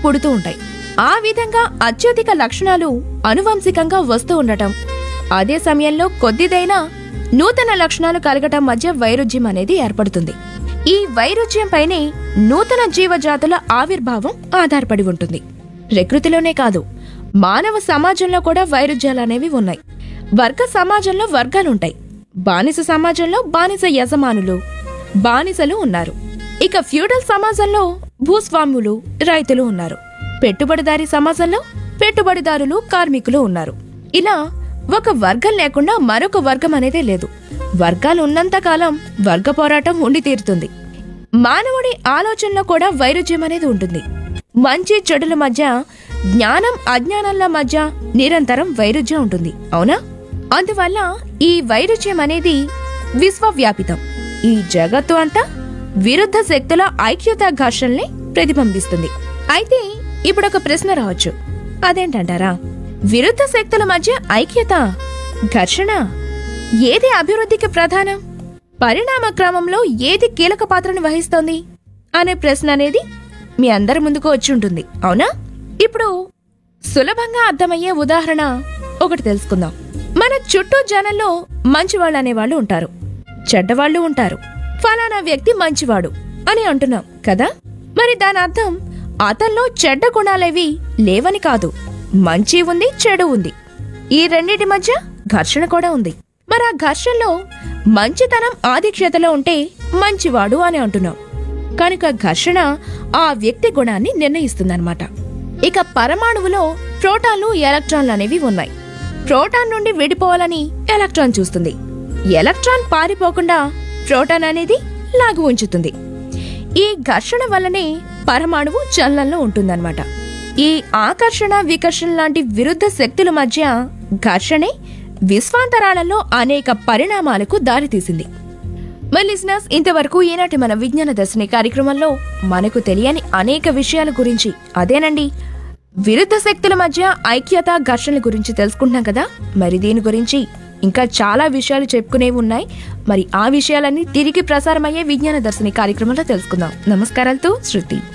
పుడుతూ ఉంటాయి ఆ విధంగా అత్యధిక లక్షణాలు అనువంశికంగా వస్తూ ఉండటం అదే సమయంలో కొద్దిదైనా నూతన లక్షణాలు కలగటం మధ్య వైరుధ్యం అనేది ఏర్పడుతుంది ఈ వైరుధ్యంపైనే నూతన జీవజాతుల ఆవిర్భావం ఆధారపడి ఉంటుంది ప్రకృతిలోనే కాదు మానవ సమాజంలో కూడా వైరుధ్యాలు అనేవి ఉన్నాయి వర్గ సమాజంలో వర్గాలుంటాయి బానిస సమాజంలో బానిస యజమానులు బానిసలు ఉన్నారు ఇక ఫ్యూడల్ సమాజంలో భూస్వాములు రైతులు ఉన్నారు పెట్టుబడిదారీ సమాజంలో పెట్టుబడిదారులు కార్మికులు ఉన్నారు ఇలా ఒక వర్గం లేకుండా మరొక వర్గం అనేదే లేదు వర్గాలు ఉన్నంత కాలం వర్గ పోరాటం ఉండి తీరుతుంది మానవుడి ఆలోచనలో కూడా వైరుధ్యం అనేది ఉంటుంది మంచి చెడుల మధ్య జ్ఞానం అజ్ఞానాల మధ్య నిరంతరం వైరుధ్యం ఉంటుంది అవునా అందువల్ల ఈ వైరుధ్యం అనేది విశ్వవ్యాపితం ఈ జగత్తు అంతా విరుద్ధ శక్తుల ఐక్యత ఘర్షణల్ని ప్రతిబింబిస్తుంది అయితే ఇప్పుడు ఒక ప్రశ్న రావచ్చు అదేంటంటారా విరుద్ధ శక్తుల మధ్య ఐక్యత ఘర్షణ ఏది అభివృద్ధికి ప్రధానం పరిణామ క్రమంలో ఏది కీలక పాత్రను వహిస్తోంది అనే ప్రశ్న అనేది మీ అందరి ముందుకు వచ్చి ఉంటుంది అవునా ఇప్పుడు సులభంగా అర్థమయ్యే ఉదాహరణ ఒకటి తెలుసుకుందాం మన చుట్టూ జనంలో మంచివాళ్ళు అనేవాళ్ళు ఉంటారు చెడ్డవాళ్ళు ఉంటారు ఫలానా వ్యక్తి మంచివాడు అని అంటున్నాం కదా మరి దాని అర్థం అతనిలో చెడ్డ గుణాలేవి లేవని కాదు మంచి ఉంది చెడు ఉంది ఈ రెండింటి మధ్య ఘర్షణ కూడా ఉంది మరి ఆ ఘర్షణలో మంచితనం ఆధిక్యతలో ఉంటే మంచివాడు అని అంటున్నాం కనుక ఘర్షణ ఆ వ్యక్తి గుణాన్ని నిర్ణయిస్తుందన్నమాట ఇక పరమాణువులో ప్రోటాన్లు ఎలక్ట్రాన్లు అనేవి ఉన్నాయి ప్రోటాన్ నుండి విడిపోవాలని ఎలక్ట్రాన్ చూస్తుంది ఎలక్ట్రాన్ పారిపోకుండా ప్రోటాన్ అనేది లాగు ఉంచుతుంది ఈ ఘర్షణ వల్లనే పరమాణువు చలనంలో ఉంటుందన్నమాట ఈ ఆకర్షణ వికర్షణ లాంటి విరుద్ధ శక్తుల మధ్య ఘర్షణే విశ్వాంతరాలలో అనేక పరిణామాలకు దారితీసింది మరి లిసినర్స్ ఇంతవరకు ఈనాటి మన విజ్ఞాన దర్శిని కార్యక్రమంలో మనకు తెలియని అనేక విషయాల గురించి అదేనండి విరుద్ధ శక్తుల మధ్య ఐక్యత ఘర్షణల గురించి తెలుసుకుంటున్నాం కదా మరి దీని గురించి ఇంకా చాలా విషయాలు చెప్పుకునేవి ఉన్నాయి మరి ఆ విషయాలన్నీ తిరిగి ప్రసారమయ్యే విజ్ఞాన దర్శిని కార్యక్రమంలో తెలుసుకుందాం నమస్కారాలతో శృతి